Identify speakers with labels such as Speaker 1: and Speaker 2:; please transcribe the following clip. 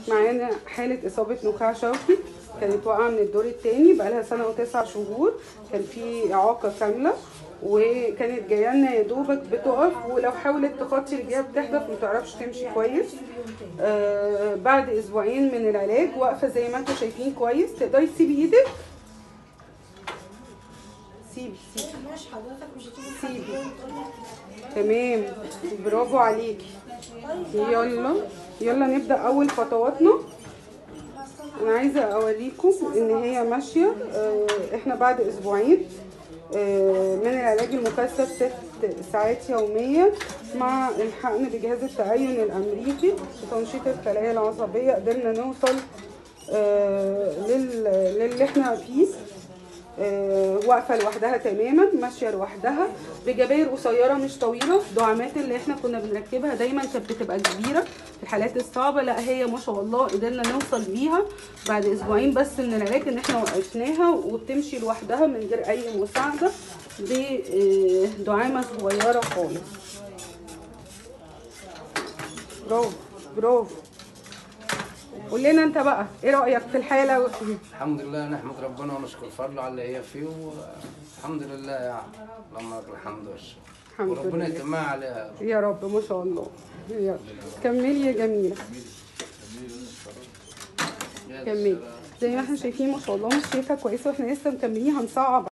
Speaker 1: معانا حالة إصابة نخاع شوكي كانت واقعة من الدور التاني بقالها سنة وتسع شهور كان في إعاقة كاملة وكانت جايه لنا يا دوبك بتقف ولو حاولت تخطي رجليها بتحدف ما تعرفش تمشي كويس آه بعد اسبوعين من العلاج واقفه زي ما انتم شايفين كويس تقدري تسيبي ايدك سيبي سيبي
Speaker 2: ماشي حضرتك مش هتيجي
Speaker 1: سيبي تمام برافو عليكي يلا يلا نبدا اول خطواتنا انا عايزه اوريكم ان هي ماشيه آه، احنا بعد اسبوعين آه، من العلاج المكثف ست ساعات يوميا مع الحقن بجهاز التعين الامريكي وتنشيط الخلايا العصبيه قدرنا نوصل آه، لل- للي احنا فيه آه، واقفه لوحدها تماما ماشيه لوحدها بجباير قصيره مش طويله دعامات اللي احنا كنا بنركبها دايما كانت بتبقى كبيره في الحالات الصعبه لا هي ما شاء الله قدرنا نوصل بيها بعد اسبوعين بس من العلاج ان احنا وقفناها وبتمشي لوحدها من غير اي مساعده بدعامه صغيره خالص برافو برافو قول لنا انت بقى ايه رايك في الحاله
Speaker 3: الحمد لله نحمد ربنا ونشكر فضله على اللي هي فيه والحمد لله يعني اللهم لك الحمد والشكر
Speaker 1: الحمد
Speaker 3: وربنا
Speaker 1: لله.
Speaker 3: يتمها عليها
Speaker 1: يا رب ما شاء الله يلا كملي يا جميلة كملي زي ما احنا شايفين ما شاء الله مش شايفة كويسة واحنا لسه مكملين هنصعب